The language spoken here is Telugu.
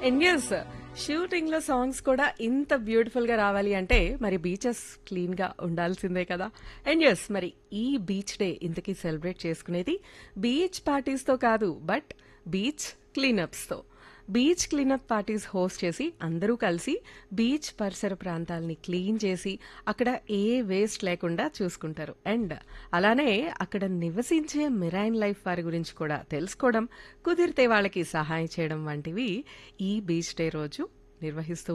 అండ్ ఎస్ షూటింగ్ లో సాంగ్స్ కూడా ఇంత బ్యూటిఫుల్ గా రావాలి అంటే మరి బీచెస్ క్లీన్ గా ఉండాల్సిందే కదా అండ్ ఎస్ మరి ఈ బీచ్ డే ఇంతకీ సెలబ్రేట్ చేసుకునేది బీచ్ పార్టీస్ తో కాదు బట్ బీచ్ క్లీనప్స్ తో బీచ్ క్లీనప్ పార్టీస్ హోస్ట్ చేసి అందరూ కలిసి బీచ్ పరిసర ప్రాంతాలని క్లీన్ చేసి అక్కడ ఏ వేస్ట్ లేకుండా చూసుకుంటారు అండ్ అలానే అక్కడ నివసించే మిరైన్ లైఫ్ వారి గురించి కూడా తెలుసుకోవడం కుదిరితే వాళ్ళకి సహాయం చేయడం వంటివి ఈ బీచ్ డే రోజు నిర్వహిస్తూ